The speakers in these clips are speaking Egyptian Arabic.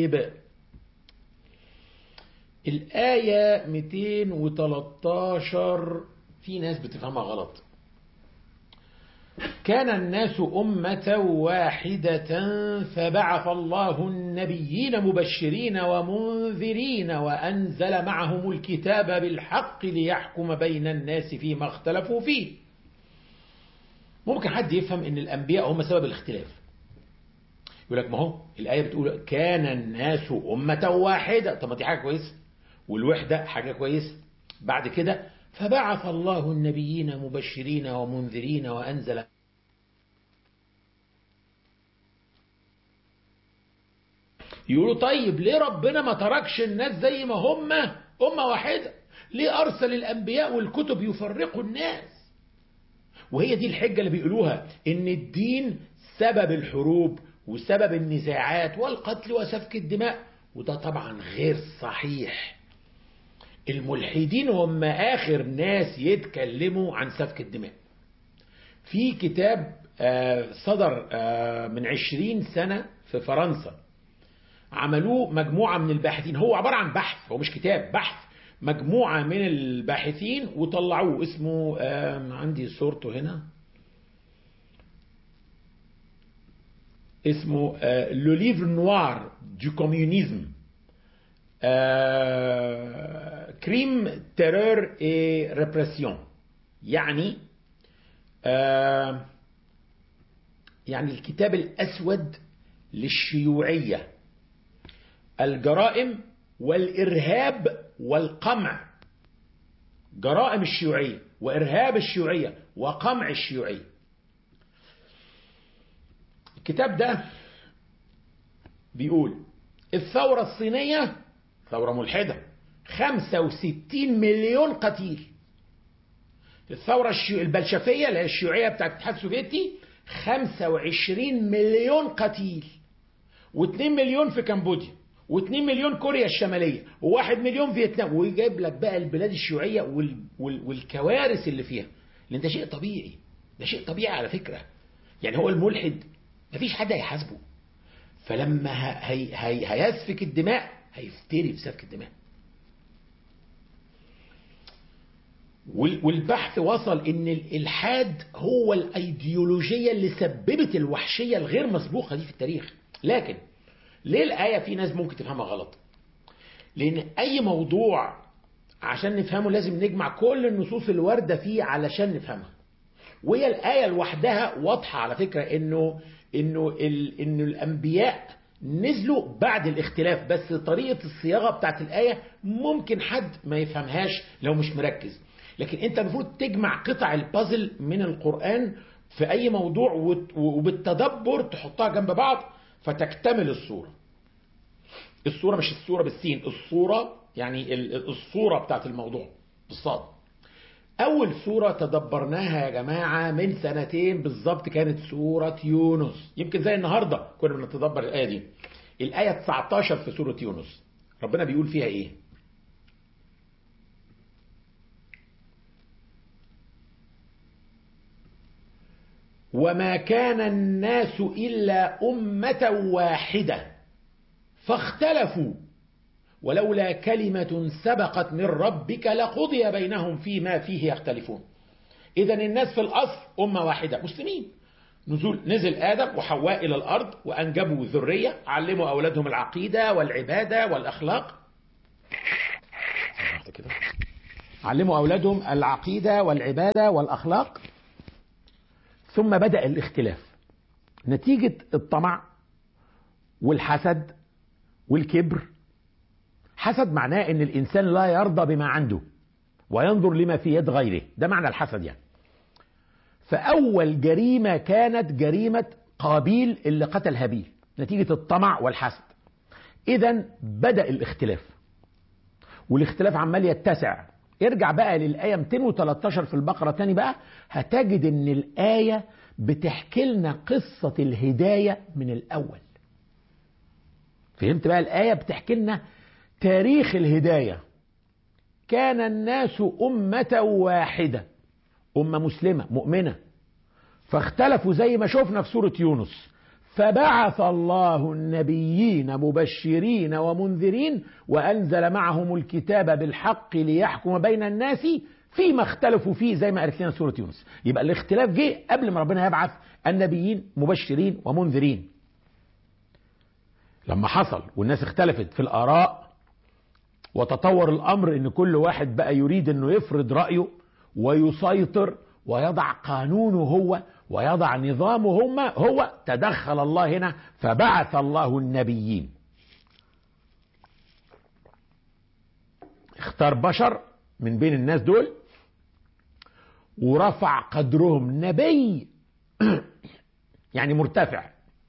طيب الآية 213 في ناس بتفهمها غلط كان الناس أمة واحدة فبعث الله النبيين مبشرين ومنذرين وأنزل معهم الكتاب بالحق ليحكم بين الناس فيما اختلفوا فيه ممكن حد يفهم ان الأنبياء هم سبب الاختلاف يقول لك ما هو الآية بتقول كان الناس أمة واحدة طب ما دي حاجة كويسة والوحدة حاجة كويسة بعد كده فبعث الله النبيين مبشرين ومنذرين وأنزل يقولوا طيب ليه ربنا ما تركش الناس زي ما هم أمة واحدة ليه أرسل الأنبياء والكتب يفرقوا الناس وهي دي الحجة اللي بيقولوها إن الدين سبب الحروب وسبب النزاعات والقتل وسفك الدماء وده طبعا غير صحيح الملحدين هم آخر ناس يتكلموا عن سفك الدماء في كتاب صدر من عشرين سنة في فرنسا عملوه مجموعة من الباحثين هو عبارة عن بحث هو مش كتاب بحث مجموعة من الباحثين وطلعوه اسمه عندي صورته هنا اسمه لو ليفر نوار دو كوميونيزم كريم تيرور اي ريبريسيون يعني آه يعني الكتاب الأسود للشيوعية الجرائم والإرهاب والقمع جرائم الشيوعية وإرهاب الشيوعية وقمع الشيوعية الكتاب ده بيقول الثورة الصينية ثورة ملحدة 65 مليون قتيل الثورة البلشفية اللي هي الشيوعية بتاعت الاتحاد السوفيتي 25 مليون قتيل و2 مليون في كمبوديا و2 مليون كوريا الشمالية و1 مليون فيتنام ويجيب لك بقى البلاد الشيوعية وال... وال... والكوارث اللي فيها لان ده شيء طبيعي ده شيء طبيعي على فكرة يعني هو الملحد مفيش حد هيحاسبه فلما هي... هي... هيسفك الدماء هيفتري في سفك الدماء والبحث وصل ان الالحاد هو الايديولوجيه اللي سببت الوحشيه الغير مسبوقه دي في التاريخ لكن ليه الايه في ناس ممكن تفهمها غلط لان اي موضوع عشان نفهمه لازم نجمع كل النصوص الوارده فيه علشان نفهمها وهي الايه لوحدها واضحه على فكره انه انه ال انه الانبياء نزلوا بعد الاختلاف بس طريقه الصياغه بتاعت الايه ممكن حد ما يفهمهاش لو مش مركز لكن انت المفروض تجمع قطع البازل من القرآن في اي موضوع وبالتدبر تحطها جنب بعض فتكتمل الصورة الصورة مش الصورة بالسين الصورة يعني الصورة بتاعت الموضوع بالصاد اول صورة تدبرناها يا جماعة من سنتين بالظبط كانت سورة يونس يمكن زي النهاردة كنا بنتدبر الآية دي الآية 19 في سورة يونس ربنا بيقول فيها ايه وما كان الناس إلا أمة واحدة فاختلفوا ولولا كلمة سبقت من ربك لقضي بينهم فيما فيه يختلفون إذا الناس في الأصل أمة واحدة مسلمين نزول نزل آدم وحواء إلى الأرض وأنجبوا ذرية علموا أولادهم العقيدة والعبادة والأخلاق علموا أولادهم العقيدة والعبادة والأخلاق ثم بدأ الاختلاف نتيجة الطمع والحسد والكبر حسد معناه ان الانسان لا يرضى بما عنده وينظر لما في يد غيره ده معنى الحسد يعني فاول جريمة كانت جريمة قابيل اللي قتل هابيل نتيجة الطمع والحسد اذا بدأ الاختلاف والاختلاف عمال يتسع ارجع بقى للآية 213 في البقرة تاني بقى هتجد ان الآية بتحكي لنا قصة الهداية من الأول فهمت بقى الآية بتحكي لنا تاريخ الهداية كان الناس أمة واحدة أمة مسلمة مؤمنة فاختلفوا زي ما شفنا في سورة يونس فبعث الله النبيين مبشرين ومنذرين وأنزل معهم الكتاب بالحق ليحكم بين الناس فيما اختلفوا فيه زي ما قالت لنا سورة يونس يبقى الاختلاف جه قبل ما ربنا يبعث النبيين مبشرين ومنذرين لما حصل والناس اختلفت في الآراء وتطور الأمر ان كل واحد بقى يريد انه يفرض رأيه ويسيطر ويضع قانونه هو ويضع نظامه هم هو تدخل الله هنا فبعث الله النبيين اختار بشر من بين الناس دول ورفع قدرهم نبي يعني مرتفع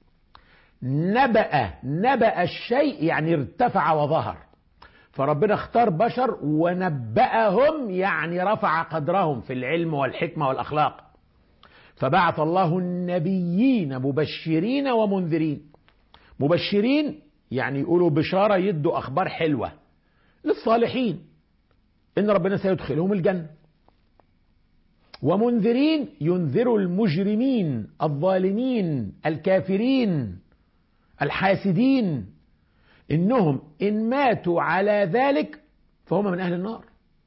نبأ نبأ الشيء يعني ارتفع وظهر فربنا اختار بشر ونبأهم يعني رفع قدرهم في العلم والحكمة والأخلاق فبعث الله النبيين مبشرين ومنذرين مبشرين يعني يقولوا بشارة يدوا أخبار حلوة للصالحين إن ربنا سيدخلهم الجنة ومنذرين ينذروا المجرمين الظالمين الكافرين الحاسدين إنهم إن ماتوا على ذلك فهم من أهل النار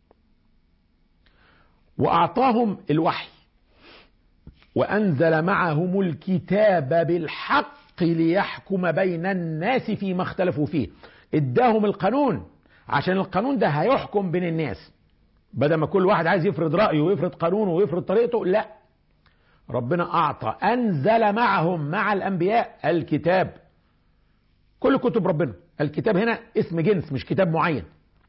وأعطاهم الوحي وأنزل معهم الكتاب بالحق ليحكم بين الناس فيما اختلفوا فيه اداهم القانون عشان القانون ده هيحكم بين الناس بدل ما كل واحد عايز يفرض رأيه ويفرض قانونه ويفرض طريقته لا ربنا أعطى أنزل معهم مع الأنبياء الكتاب كل كتب ربنا الكتاب هنا اسم جنس مش كتاب معين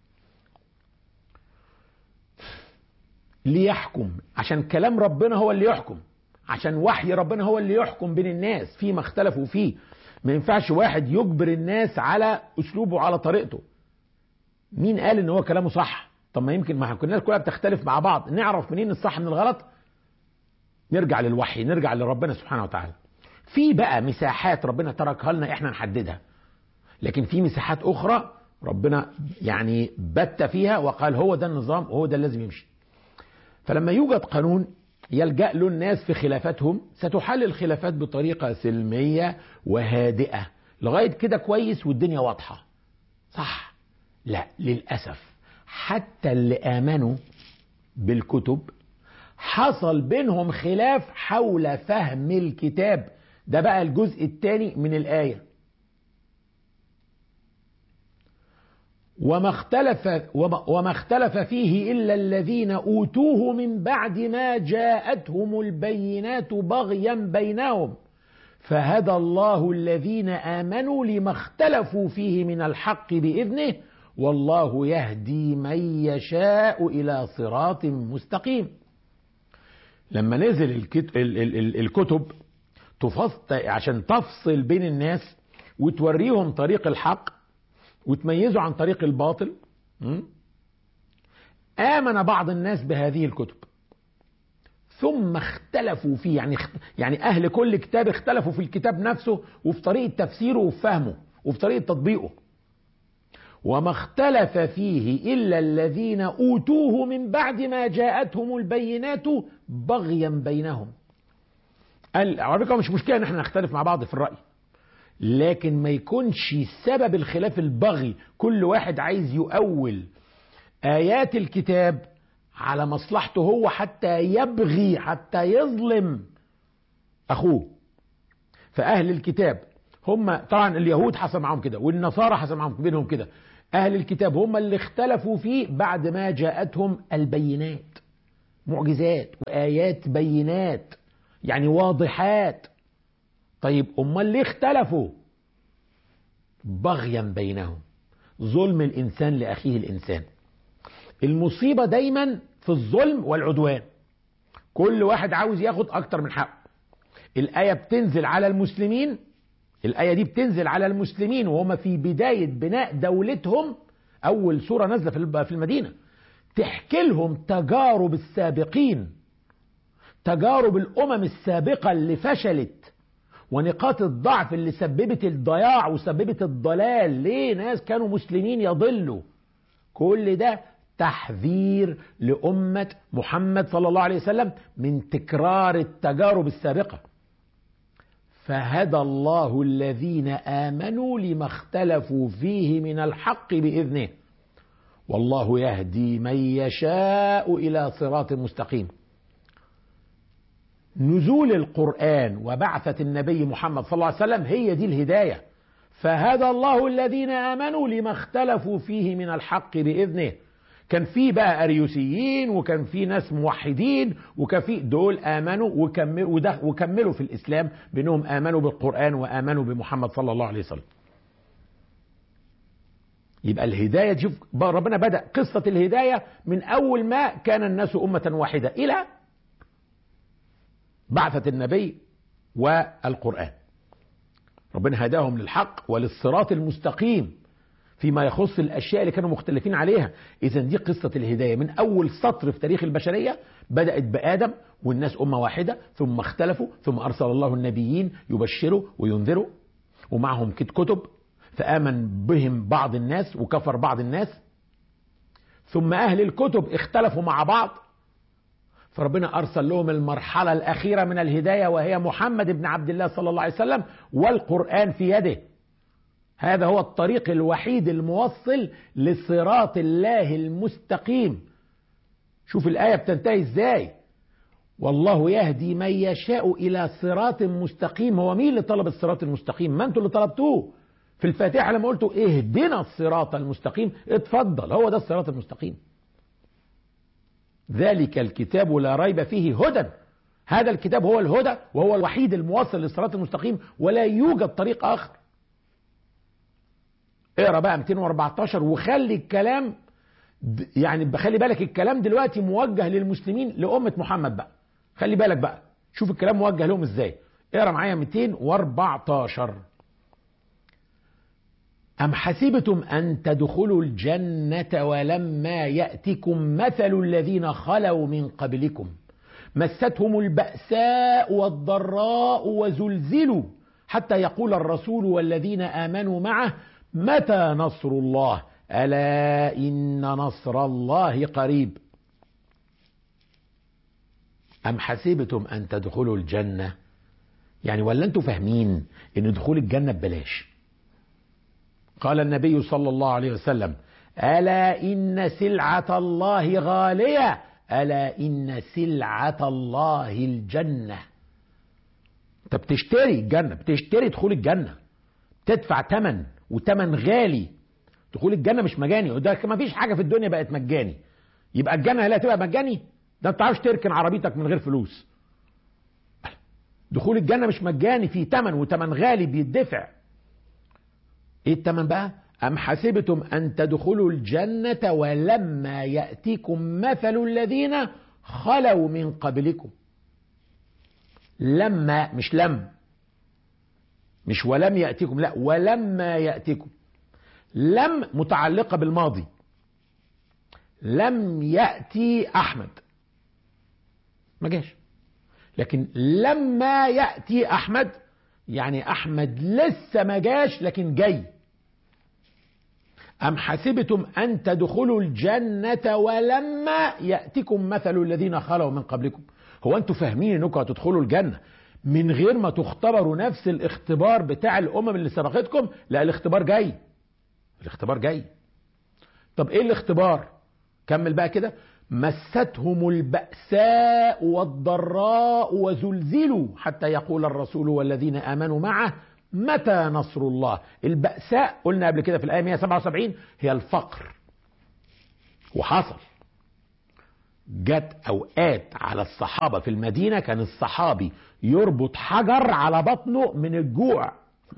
ليحكم عشان كلام ربنا هو اللي يحكم عشان وحي ربنا هو اللي يحكم بين الناس فيما اختلفوا فيه ما ينفعش واحد يجبر الناس على اسلوبه وعلى طريقته مين قال ان هو كلامه صح طب ما يمكن ما الناس كلها بتختلف مع بعض نعرف منين الصح من الغلط نرجع للوحي نرجع لربنا سبحانه وتعالى في بقى مساحات ربنا تركها لنا احنا نحددها لكن في مساحات اخرى ربنا يعني بت فيها وقال هو ده النظام وهو ده اللي لازم يمشي فلما يوجد قانون يلجأ له الناس في خلافاتهم ستحل الخلافات بطريقة سلمية وهادئة لغاية كده كويس والدنيا واضحة صح لا للأسف حتى اللي آمنوا بالكتب حصل بينهم خلاف حول فهم الكتاب ده بقى الجزء الثاني من الآية وما اختلف وما اختلف فيه الا الذين اوتوه من بعد ما جاءتهم البينات بغيا بينهم فهدى الله الذين امنوا لما اختلفوا فيه من الحق باذنه والله يهدي من يشاء الى صراط مستقيم لما نزل الكتب عشان تفصل بين الناس وتوريهم طريق الحق وتميزوا عن طريق الباطل آمن بعض الناس بهذه الكتب ثم اختلفوا فيه يعني يعني أهل كل كتاب اختلفوا في الكتاب نفسه وفي طريقة تفسيره وفي فهمه وفي طريقة تطبيقه وما اختلف فيه إلا الذين أوتوه من بعد ما جاءتهم البينات بغيا بينهم قال على فكرة مش مشكلة ان احنا نختلف مع بعض في الرأي لكن ما يكونش سبب الخلاف البغي كل واحد عايز يؤول آيات الكتاب على مصلحته هو حتى يبغي حتى يظلم أخوه فأهل الكتاب هم طبعا اليهود حصل معهم كده والنصارى حصل معهم بينهم كده أهل الكتاب هم اللي اختلفوا فيه بعد ما جاءتهم البينات معجزات وآيات بينات يعني واضحات طيب امال ليه اختلفوا بغيا بينهم ظلم الانسان لاخيه الانسان المصيبه دايما في الظلم والعدوان كل واحد عاوز ياخد اكتر من حقه الايه بتنزل على المسلمين الايه دي بتنزل على المسلمين وهم في بدايه بناء دولتهم اول سوره نازله في المدينه تحكي لهم تجارب السابقين تجارب الامم السابقه اللي فشلت ونقاط الضعف اللي سببت الضياع وسببت الضلال ليه ناس كانوا مسلمين يضلوا كل ده تحذير لأمة محمد صلى الله عليه وسلم من تكرار التجارب السابقة فهدى الله الذين آمنوا لما اختلفوا فيه من الحق بإذنه والله يهدي من يشاء إلى صراط مستقيم نزول القرآن وبعثة النبي محمد صلى الله عليه وسلم هي دي الهداية فهدى الله الذين آمنوا لما اختلفوا فيه من الحق بإذنه كان في بقى أريوسيين وكان في ناس موحدين وكان في دول آمنوا وكملوا, وكملوا في الإسلام بأنهم آمنوا بالقرآن وآمنوا بمحمد صلى الله عليه وسلم يبقى الهداية شوف ربنا بدأ قصة الهداية من أول ما كان الناس أمة واحدة إلى بعثة النبي والقرآن ربنا هداهم للحق وللصراط المستقيم فيما يخص الأشياء اللي كانوا مختلفين عليها إذا دي قصة الهداية من أول سطر في تاريخ البشرية بدأت بآدم والناس أمة واحدة ثم اختلفوا ثم أرسل الله النبيين يبشروا وينذروا ومعهم كتب فآمن بهم بعض الناس وكفر بعض الناس ثم أهل الكتب اختلفوا مع بعض فربنا أرسل لهم المرحلة الأخيرة من الهداية وهي محمد بن عبد الله صلى الله عليه وسلم والقرآن في يده هذا هو الطريق الوحيد الموصل لصراط الله المستقيم شوف الآية بتنتهي ازاي والله يهدي من يشاء إلى صراط مستقيم هو مين اللي طلب الصراط المستقيم ما انتوا اللي طلبتوه في الفاتحة لما قلتوا اهدنا الصراط المستقيم اتفضل هو ده الصراط المستقيم ذلك الكتاب لا ريب فيه هدى هذا الكتاب هو الهدى وهو الوحيد الموصل للصراط المستقيم ولا يوجد طريق آخر اقرا بقى 214 وخلي الكلام يعني بخلي بالك الكلام دلوقتي موجه للمسلمين لأمة محمد بقى خلي بالك بقى شوف الكلام موجه لهم ازاي اقرا معايا 214 أم حسبتم أن تدخلوا الجنة ولما يأتكم مثل الذين خلوا من قبلكم مستهم البأساء والضراء وزلزلوا حتى يقول الرسول والذين آمنوا معه متى نصر الله ألا إن نصر الله قريب أم حسبتم أن تدخلوا الجنة يعني ولا أنتم فاهمين أن دخول الجنة ببلاش قال النبي صلى الله عليه وسلم ألا إن سلعة الله غالية ألا إن سلعة الله الجنة أنت بتشتري الجنة بتشتري دخول الجنة تدفع ثمن وثمن غالي دخول الجنة مش مجاني وده ما فيش حاجة في الدنيا بقت مجاني يبقى الجنة لا تبقى مجاني ده انت عاوز تركن عربيتك من غير فلوس دخول الجنة مش مجاني في ثمن وثمن غالي بيدفع ايه الثمن بقى أم حسبتم أن تدخلوا الجنة ولما يأتيكم مثل الذين خلوا من قبلكم لما مش لم مش ولم يأتيكم لا ولما يأتيكم لم متعلقة بالماضي لم يأتي أحمد ما جاش لكن لما يأتي أحمد يعني أحمد لسه ما جاش لكن جاي أم حسبتم أن تدخلوا الجنة ولما يأتكم مثل الذين خلوا من قبلكم هو أنتم فاهمين أنكم هتدخلوا الجنة من غير ما تختبروا نفس الاختبار بتاع الأمم اللي سبقتكم لا الاختبار جاي الاختبار جاي طب ايه الاختبار كمل بقى كده مستهم البأساء والضراء وزلزلوا حتى يقول الرسول والذين آمنوا معه متى نصر الله البأساء قلنا قبل كده في الآية 177 هي الفقر وحصل جت أوقات على الصحابة في المدينة كان الصحابي يربط حجر على بطنه من الجوع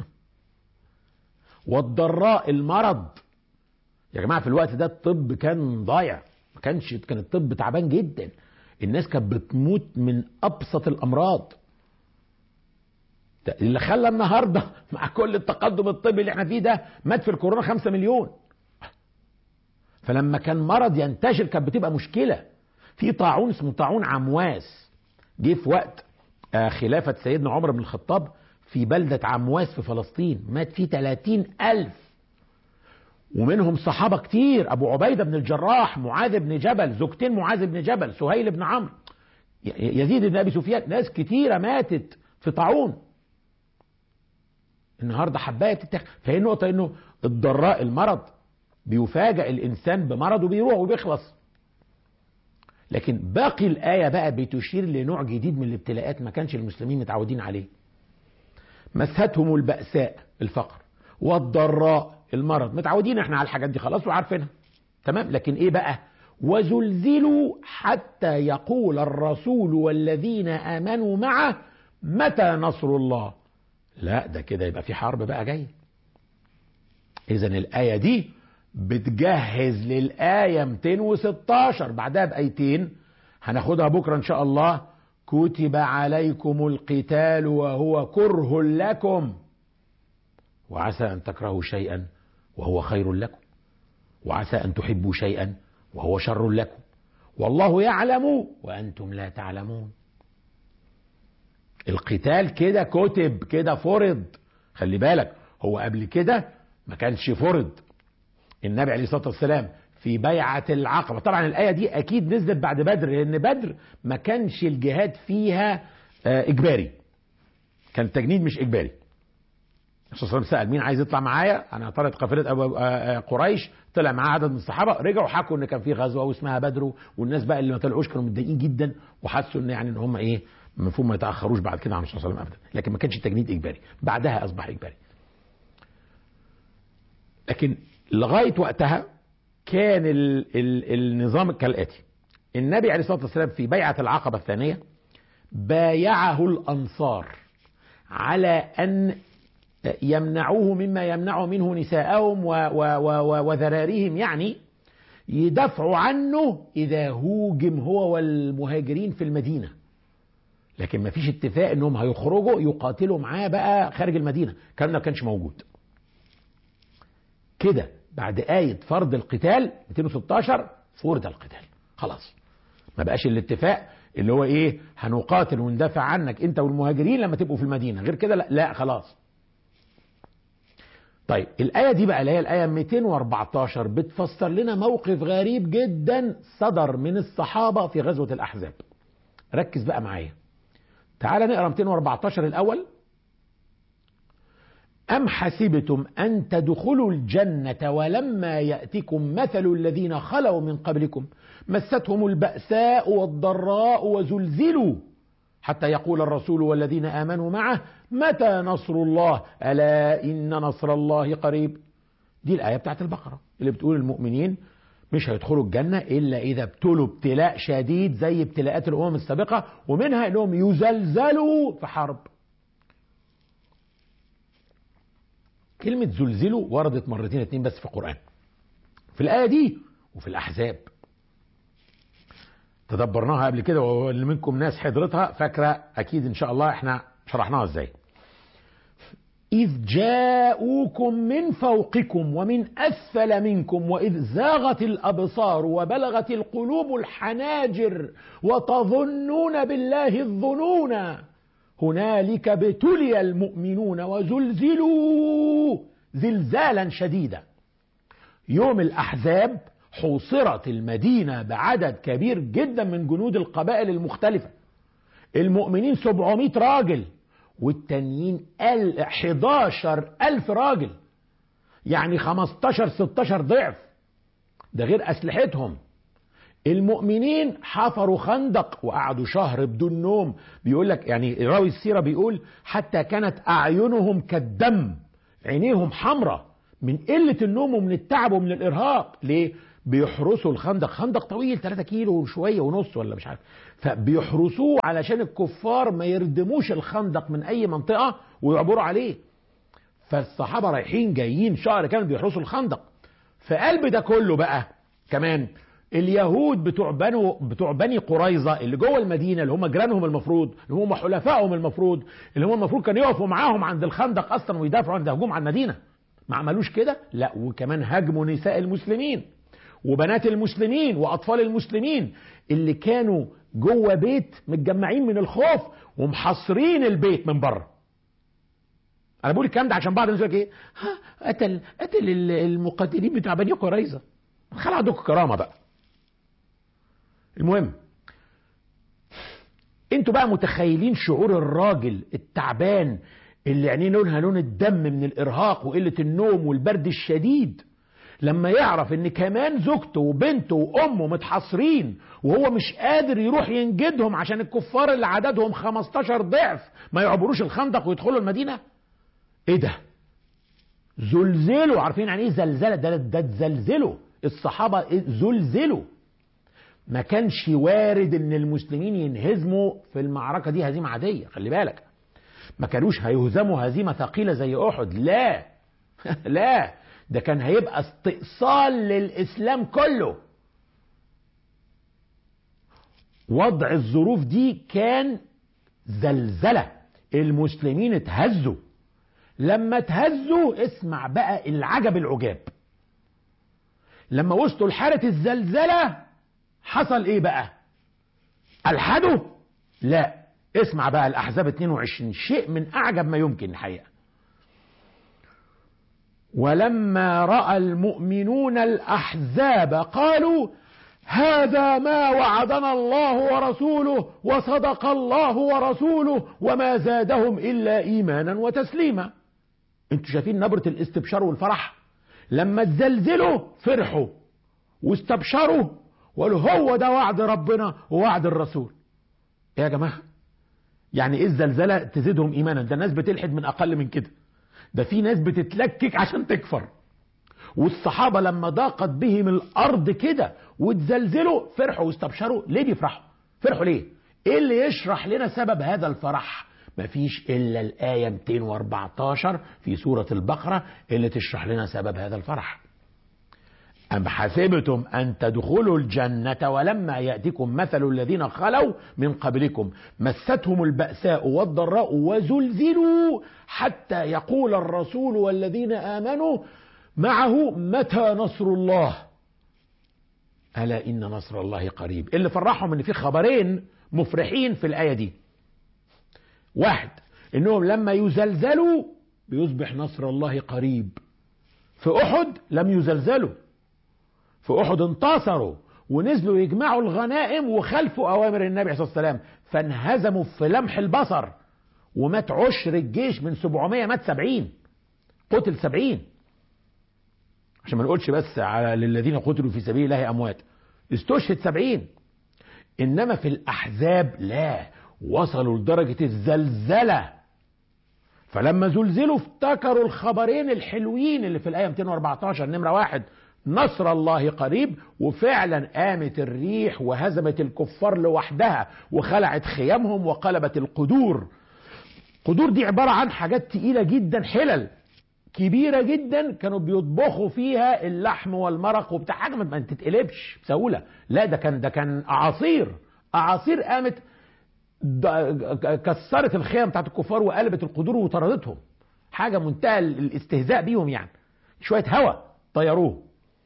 والضراء المرض يا جماعة في الوقت ده الطب كان ضايع ما كانش كان الطب تعبان جدا الناس كانت بتموت من أبسط الأمراض اللي خلى النهاردة مع كل التقدم الطبي اللي احنا فيه ده مات في الكورونا خمسة مليون فلما كان مرض ينتشر كانت بتبقى مشكلة في طاعون اسمه طاعون عمواس جه في وقت خلافة سيدنا عمر بن الخطاب في بلدة عمواس في فلسطين مات فيه 30 ألف ومنهم صحابة كتير أبو عبيدة بن الجراح معاذ بن جبل زوجتين معاذ بن جبل سهيل بن عمرو يزيد بن أبي سفيان ناس كتيرة ماتت في طاعون النهارده حبايه بتتاخد فهي النقطه انه الضراء المرض بيفاجئ الانسان بمرض وبيروح وبيخلص لكن باقي الايه بقى بتشير لنوع جديد من الابتلاءات ما كانش المسلمين متعودين عليه مستهم البأساء الفقر والضراء المرض متعودين احنا على الحاجات دي خلاص وعارفينها تمام لكن ايه بقى وزلزلوا حتى يقول الرسول والذين امنوا معه متى نصر الله لا ده كده يبقى في حرب بقى جايه اذا الايه دي بتجهز للايه 216 بعدها بايتين هناخدها بكره ان شاء الله كتب عليكم القتال وهو كره لكم وعسى ان تكرهوا شيئا وهو خير لكم وعسى ان تحبوا شيئا وهو شر لكم والله يعلم وانتم لا تعلمون القتال كده كتب كده فرض خلي بالك هو قبل كده ما كانش فرض النبي عليه الصلاه والسلام في بيعة العقبة طبعا الآية دي أكيد نزلت بعد بدر لأن بدر ما كانش الجهاد فيها إجباري كان التجنيد مش إجباري الرسول صلى الله عليه وسلم سأل مين عايز يطلع معايا أنا طلعت قافلة أبو قريش طلع معاه عدد من الصحابة رجعوا حكوا إن كان في غزوة واسمها بدر والناس بقى اللي ما طلعوش كانوا متضايقين جدا وحسوا إن يعني إن هم إيه المفروض ما يتأخروش بعد كده عن الرسول صلى الله عليه وسلم أبدا لكن ما كانش التجنيد إجباري بعدها أصبح إجباري لكن لغاية وقتها كان ال ال النظام كالآتي النبي عليه الصلاة والسلام في بيعة العقبة الثانية بايعه الأنصار على أن يمنعوه مما يمنع منه نساءهم وذراريهم يعني يدافعوا عنه إذا هوجم هو والمهاجرين في المدينة لكن ما فيش اتفاق انهم هيخرجوا يقاتلوا معاه بقى خارج المدينة الكلام ده ما كانش موجود كده بعد آية فرض القتال 216 فرض القتال خلاص ما بقاش الاتفاق اللي هو ايه هنقاتل وندافع عنك انت والمهاجرين لما تبقوا في المدينة غير كده لا, لا خلاص طيب الآية دي بقى اللي هي الآية 214 بتفسر لنا موقف غريب جدا صدر من الصحابة في غزوة الأحزاب ركز بقى معايا تعال نقرا 214 الأول أم حسبتم أن تدخلوا الجنة ولما يأتكم مثل الذين خلوا من قبلكم مستهم البأساء والضراء وزلزلوا حتى يقول الرسول والذين آمنوا معه متى نصر الله ألا إن نصر الله قريب دي الآية بتاعت البقرة اللي بتقول المؤمنين مش هيدخلوا الجنة إلا إذا ابتلوا ابتلاء شديد زي ابتلاءات الأمم السابقة ومنها أنهم يزلزلوا في حرب كلمة زلزلوا وردت مرتين اتنين بس في القرآن في الآية دي وفي الأحزاب تدبرناها قبل كده واللي منكم ناس حضرتها فاكرة أكيد إن شاء الله إحنا شرحناها إزاي إذ جاءوكم من فوقكم ومن أسفل منكم وإذ زاغت الأبصار وبلغت القلوب الحناجر وتظنون بالله الظنون هنالك ابتلي المؤمنون وزلزلوا زلزالا شديدا يوم الأحزاب حوصرت المدينة بعدد كبير جدا من جنود القبائل المختلفة المؤمنين 700 راجل والتانيين 11 ألف راجل يعني 15 16 ضعف ده غير أسلحتهم المؤمنين حفروا خندق وقعدوا شهر بدون نوم بيقول لك يعني راوي السيرة بيقول حتى كانت أعينهم كالدم عينيهم حمراء من قلة النوم ومن التعب ومن الإرهاق ليه؟ بيحرسوا الخندق خندق طويل 3 كيلو وشوية ونص ولا مش عارف فبيحرسوه علشان الكفار ما يردموش الخندق من أي منطقة ويعبروا عليه فالصحابة رايحين جايين شهر كانوا بيحرسوا الخندق في قلب ده كله بقى كمان اليهود بتوع بنو بتوع بني قريظه اللي جوه المدينه اللي هم جيرانهم المفروض اللي هم حلفائهم المفروض اللي هم المفروض كانوا يقفوا معاهم عند الخندق اصلا ويدافعوا عند هجوم على المدينه ما عملوش كده لا وكمان هاجموا نساء المسلمين وبنات المسلمين واطفال المسلمين اللي كانوا جوه بيت متجمعين من الخوف ومحاصرين البيت من بره انا بقول الكلام ده عشان بعض الناس يقول ايه ها قتل قتل المقاتلين بتاع بني قريظه خلع عندكم كرامه بقى المهم انتوا بقى متخيلين شعور الراجل التعبان اللي عينيه لونها لون الدم من الارهاق وقله النوم والبرد الشديد لما يعرف ان كمان زوجته وبنته وامه متحاصرين وهو مش قادر يروح ينجدهم عشان الكفار اللي عددهم 15 ضعف ما يعبروش الخندق ويدخلوا المدينه ايه ده زلزلوا عارفين يعني ايه زلزله ده ده تزلزلوا الصحابه زلزلوا ما كانش وارد ان المسلمين ينهزموا في المعركه دي هزيمه عاديه خلي بالك ما كانوش هيهزموا هزيمه ثقيله زي احد لا لا ده كان هيبقى استئصال للاسلام كله وضع الظروف دي كان زلزله المسلمين اتهزوا لما اتهزوا اسمع بقى العجب العجاب لما وصلوا لحالة الزلزلة حصل ايه بقى الحدوا لا اسمع بقى الاحزاب 22 شيء من اعجب ما يمكن الحقيقة ولما راى المؤمنون الاحزاب قالوا هذا ما وعدنا الله ورسوله وصدق الله ورسوله وما زادهم الا ايمانا وتسليما انتوا شايفين نبره الاستبشار والفرح لما تزلزلوا فرحوا واستبشروا وقالوا هو ده وعد ربنا ووعد الرسول ايه يا جماعه يعني ايه الزلزله تزيدهم ايمانا ده الناس بتلحد من اقل من كده ده في ناس بتتلكك عشان تكفر والصحابه لما ضاقت بهم الارض كده وتزلزلوا فرحوا واستبشروا ليه بيفرحوا فرحوا ليه ايه اللي يشرح لنا سبب هذا الفرح مفيش الا الايه 214 في سوره البقره اللي تشرح لنا سبب هذا الفرح أم حسبتم أن تدخلوا الجنة ولما يأتكم مثل الذين خلوا من قبلكم مستهم البأساء والضراء وزلزلوا حتى يقول الرسول والذين آمنوا معه متى نصر الله ألا إن نصر الله قريب اللي فرحهم إن في خبرين مفرحين في الآية دي واحد إنهم لما يزلزلوا بيصبح نصر الله قريب في أحد لم يزلزلوا في أحد انتصروا ونزلوا يجمعوا الغنائم وخلفوا أوامر النبي صلى الله عليه وسلم فانهزموا في لمح البصر ومات عشر الجيش من 700 مات 70 قتل 70 عشان ما نقولش بس على للذين قتلوا في سبيل الله أموات استشهد 70 إنما في الأحزاب لا وصلوا لدرجة الزلزلة فلما زلزلوا افتكروا الخبرين الحلوين اللي في الآية 214 نمرة واحد نصر الله قريب وفعلا قامت الريح وهزمت الكفار لوحدها وخلعت خيامهم وقلبت القدور قدور دي عبارة عن حاجات تقيلة جدا حلل كبيرة جدا كانوا بيطبخوا فيها اللحم والمرق وبتاع حاجة ما تتقلبش بسهولة لا ده كان ده كان أعاصير أعاصير قامت كسرت الخيام بتاعت الكفار وقلبت القدور وطردتهم حاجة منتهى الاستهزاء بيهم يعني شوية هوا طيروه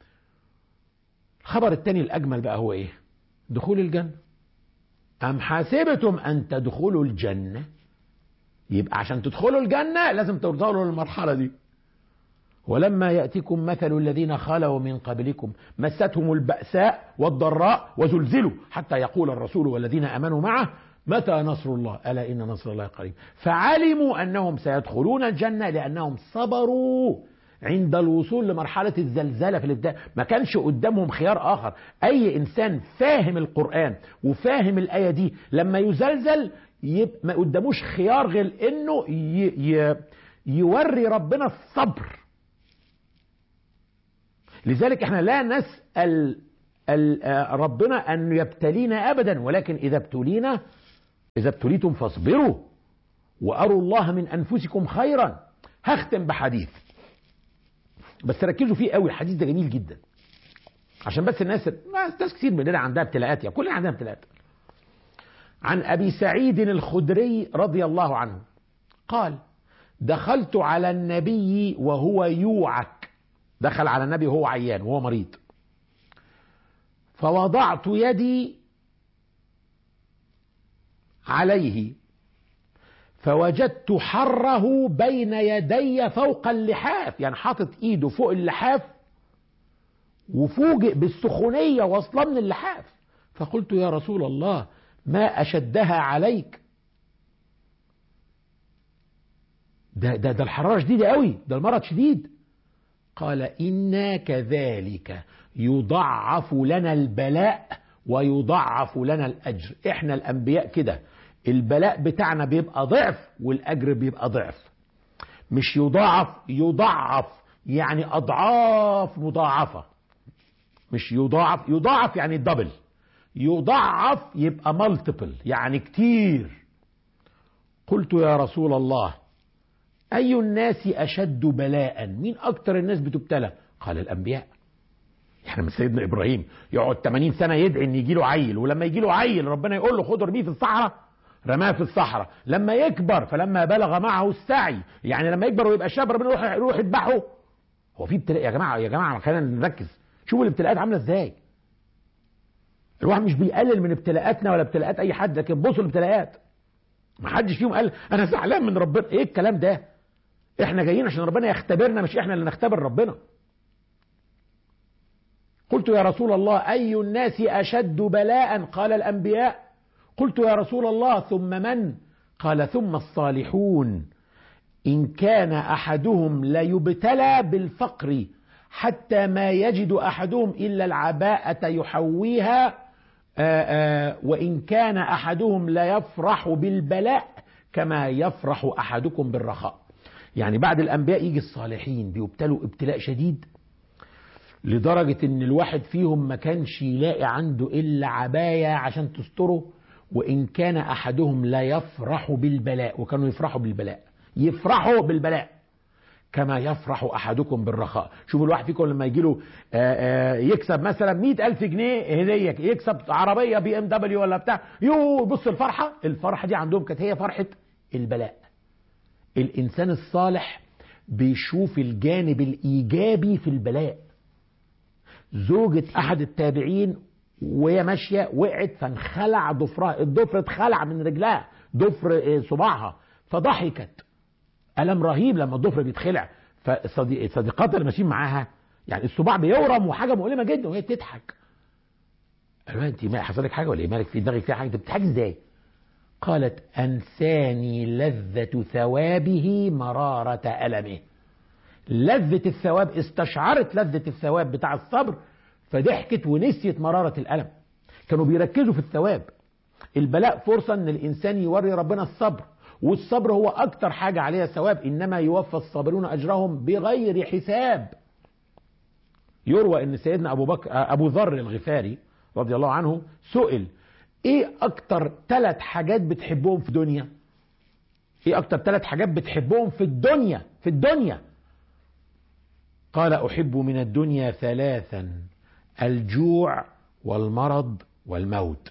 الخبر الثاني الأجمل بقى هو إيه دخول الجنة أم حاسبتم أن تدخلوا الجنة يبقى عشان تدخلوا الجنة لازم توصلوا للمرحلة دي ولما يأتيكم مثل الذين خلوا من قبلكم مستهم البأساء والضراء وزلزلوا حتى يقول الرسول والذين أمنوا معه متى نصر الله ألا إن نصر الله قريب فعلموا أنهم سيدخلون الجنة لأنهم صبروا عند الوصول لمرحلة الزلزلة في الابتداء ما كانش قدامهم خيار آخر أي إنسان فاهم القرآن وفاهم الآية دي لما يزلزل يبقى ما قداموش خيار غير إنه ي... ي... يوري ربنا الصبر لذلك احنا لا نسأل ربنا أن يبتلينا أبدا ولكن إذا ابتلينا إذا ابتليتم فاصبروا وأروا الله من أنفسكم خيرا هختم بحديث بس ركزوا فيه قوي الحديث ده جميل جدا عشان بس الناس ناس كتير مننا عندها ابتلاءات يعني كلنا عندنا ابتلاءات عن ابي سعيد الخدري رضي الله عنه قال دخلت على النبي وهو يوعك دخل على النبي وهو عيان وهو مريض فوضعت يدي عليه فوجدت حره بين يدي فوق اللحاف يعني حاطط ايده فوق اللحاف وفوجئ بالسخونية واصلة من اللحاف فقلت يا رسول الله ما أشدها عليك ده ده ده الحراره شديده قوي ده المرض شديد قال انا كذلك يضعف لنا البلاء ويضعف لنا الاجر احنا الانبياء كده البلاء بتاعنا بيبقى ضعف والاجر بيبقى ضعف مش يضاعف يضعف يعني اضعاف مضاعفه مش يضاعف يضاعف يعني دبل يضعف يبقى مالتيبل يعني كتير قلت يا رسول الله أي الناس أشد بلاء مين أكتر الناس بتبتلى قال الأنبياء احنا من سيدنا إبراهيم يقعد 80 سنة يدعي إن يجي له عيل ولما يجي له عيل ربنا يقول له خد ارميه في الصحراء رماه في الصحراء لما يكبر فلما بلغ معه السعي يعني لما يكبر ويبقى شاب ربنا يروح يروح يذبحه هو في ابتلاء يا جماعه يا جماعه خلينا نركز شوفوا الابتلاءات عامله ازاي الواحد مش بيقلل من ابتلاءاتنا ولا ابتلاءات اي حد لكن بصوا الابتلاءات ما حدش فيهم قال انا زعلان من ربنا ايه الكلام ده احنا جايين عشان ربنا يختبرنا مش احنا اللي نختبر ربنا قلت يا رسول الله اي الناس اشد بلاء قال الانبياء قلت يا رسول الله ثم من قال ثم الصالحون ان كان احدهم ليبتلى بالفقر حتى ما يجد احدهم الا العباءه يحويها آآ آآ وان كان احدهم ليفرح بالبلاء كما يفرح احدكم بالرخاء يعني بعد الانبياء يجي الصالحين بيبتلوا ابتلاء شديد لدرجة ان الواحد فيهم ما كانش يلاقي عنده الا عباية عشان تستره وان كان احدهم لا يفرح بالبلاء وكانوا يفرحوا بالبلاء يفرحوا بالبلاء كما يفرح احدكم بالرخاء شوفوا الواحد فيكم لما يجي له يكسب مثلا مئة ألف جنيه هدية يكسب عربية بي ام دبليو ولا بتاع يو بص الفرحة الفرحة دي عندهم كانت هي فرحة البلاء الإنسان الصالح بيشوف الجانب الإيجابي في البلاء زوجة أحد التابعين وهي ماشية وقعت فانخلع ضفرها الضفر اتخلع من رجلها ضفر صباعها فضحكت ألم رهيب لما الضفر بيتخلع فصديقاتها اللي ماشيين معاها يعني الصباع بيورم وحاجة مؤلمة جدا وهي بتضحك قالوا انت ما حصل لك حاجة ولا ايه مالك في دماغك فيها حاجة انت بتضحكي ازاي قالت أنساني لذة ثوابه مرارة ألمه لذة الثواب استشعرت لذة الثواب بتاع الصبر فضحكت ونسيت مرارة الألم كانوا بيركزوا في الثواب البلاء فرصة ان الانسان يوري ربنا الصبر والصبر هو اكتر حاجة عليها ثواب انما يوفى الصابرون اجرهم بغير حساب يروى ان سيدنا ابو بكر ابو ذر الغفاري رضي الله عنه سئل ايه اكتر ثلاث حاجات بتحبهم في الدنيا ايه اكتر ثلاث حاجات بتحبهم في الدنيا في الدنيا قال احب من الدنيا ثلاثا الجوع والمرض والموت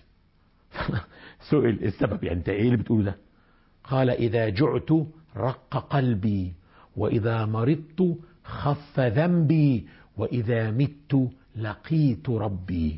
سئل السبب يعني انت ايه اللي بتقوله ده قال اذا جعت رق قلبي واذا مرضت خف ذنبي واذا مت لقيت ربي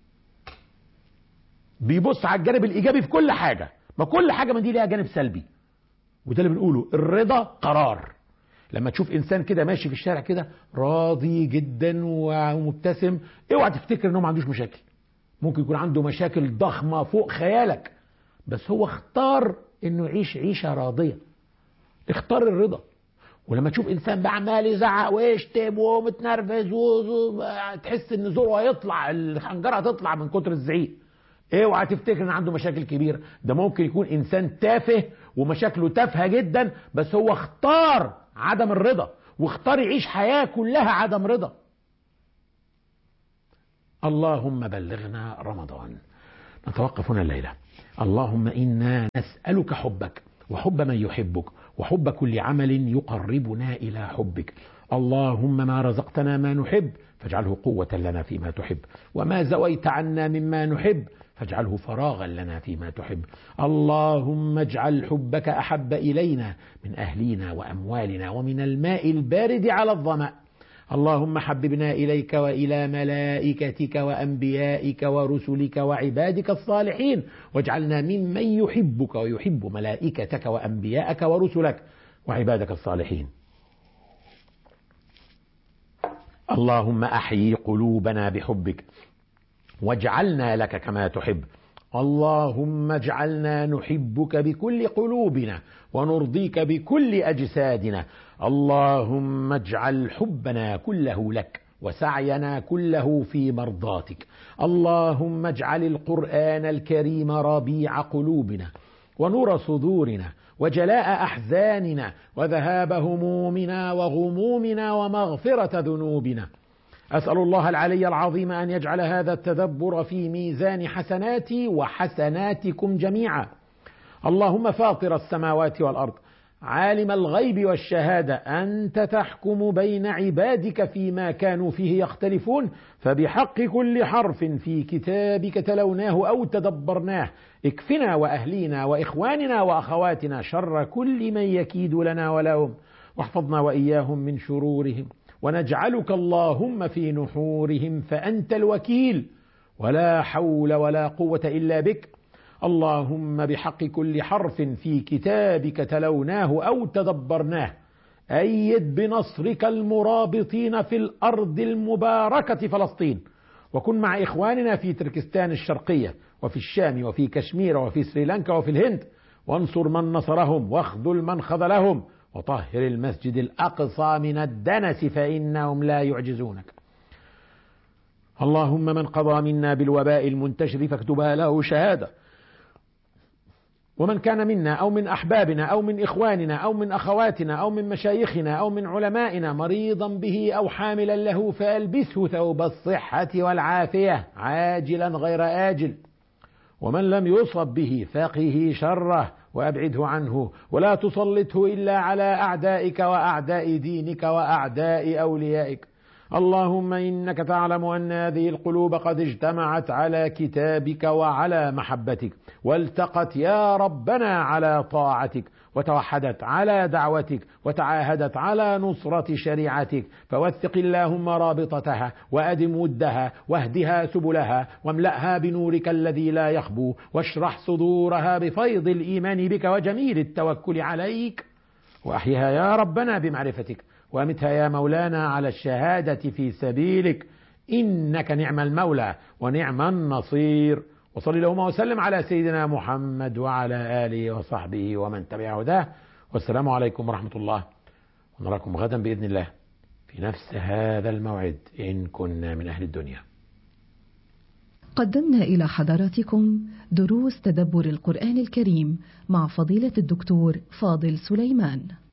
بيبص على الجانب الايجابي في كل حاجه ما كل حاجه من دي ليها جانب سلبي وده اللي بنقوله الرضا قرار لما تشوف انسان كده ماشي في الشارع كده راضي جدا ومبتسم اوعى تفتكر انه ما عندوش مشاكل ممكن يكون عنده مشاكل ضخمه فوق خيالك بس هو اختار انه يعيش عيشه راضيه اختار الرضا ولما تشوف انسان بقى عمال يزعق ويشتم ومتنرفز تحس ان زوره هيطلع الخنجره هتطلع من كتر الزعيق اوعى تفتكر ان عنده مشاكل كبيره ده ممكن يكون انسان تافه ومشاكله تافهه جدا بس هو اختار عدم الرضا واختار يعيش حياه كلها عدم رضا اللهم بلغنا رمضان نتوقف هنا الليله اللهم انا نسالك حبك وحب من يحبك وحب كل عمل يقربنا الى حبك اللهم ما رزقتنا ما نحب فاجعله قوة لنا فيما تحب وما زويت عنا مما نحب فاجعله فراغا لنا فيما تحب اللهم اجعل حبك أحب إلينا من أهلينا وأموالنا ومن الماء البارد على الظمأ اللهم حببنا إليك وإلى ملائكتك وأنبيائك ورسلك وعبادك الصالحين واجعلنا ممن يحبك ويحب ملائكتك وأنبياءك ورسلك وعبادك الصالحين اللهم احيي قلوبنا بحبك واجعلنا لك كما تحب اللهم اجعلنا نحبك بكل قلوبنا ونرضيك بكل أجسادنا اللهم اجعل حبنا كله لك وسعينا كله في مرضاتك اللهم اجعل القرآن الكريم ربيع قلوبنا ونور صدورنا وجلاء احزاننا وذهاب همومنا وغمومنا ومغفره ذنوبنا اسال الله العلي العظيم ان يجعل هذا التدبر في ميزان حسناتي وحسناتكم جميعا اللهم فاطر السماوات والارض عالم الغيب والشهاده انت تحكم بين عبادك فيما كانوا فيه يختلفون فبحق كل حرف في كتابك تلوناه او تدبرناه اكفنا واهلينا واخواننا واخواتنا شر كل من يكيد لنا ولهم واحفظنا واياهم من شرورهم ونجعلك اللهم في نحورهم فانت الوكيل ولا حول ولا قوه الا بك اللهم بحق كل حرف في كتابك تلوناه او تدبرناه ايد بنصرك المرابطين في الارض المباركه فلسطين وكن مع اخواننا في تركستان الشرقيه وفي الشام وفي كشمير وفي سريلانكا وفي الهند وانصر من نصرهم واخذل من خذلهم وطهر المسجد الاقصى من الدنس فانهم لا يعجزونك اللهم من قضى منا بالوباء المنتشر فاكتبها له شهاده ومن كان منا أو من أحبابنا أو من إخواننا أو من أخواتنا أو من مشايخنا أو من علمائنا مريضا به أو حاملا له فألبسه ثوب الصحة والعافية عاجلا غير آجل ومن لم يصب به فقه شره وأبعده عنه ولا تسلطه إلا على أعدائك وأعداء دينك وأعداء أوليائك اللهم انك تعلم ان هذه القلوب قد اجتمعت على كتابك وعلى محبتك والتقت يا ربنا على طاعتك وتوحدت على دعوتك وتعاهدت على نصرة شريعتك فوثق اللهم رابطتها وأدم ودها واهدها سبلها واملأها بنورك الذي لا يخبو واشرح صدورها بفيض الإيمان بك وجميل التوكل عليك وأحيها يا ربنا بمعرفتك وامتها يا مولانا على الشهادة في سبيلك إنك نعم المولى ونعم النصير وصل اللهم وسلم على سيدنا محمد وعلى آله وصحبه ومن تبع هداه والسلام عليكم ورحمة الله ونراكم غدا بإذن الله في نفس هذا الموعد إن كنا من أهل الدنيا قدمنا إلى حضراتكم دروس تدبر القرآن الكريم مع فضيلة الدكتور فاضل سليمان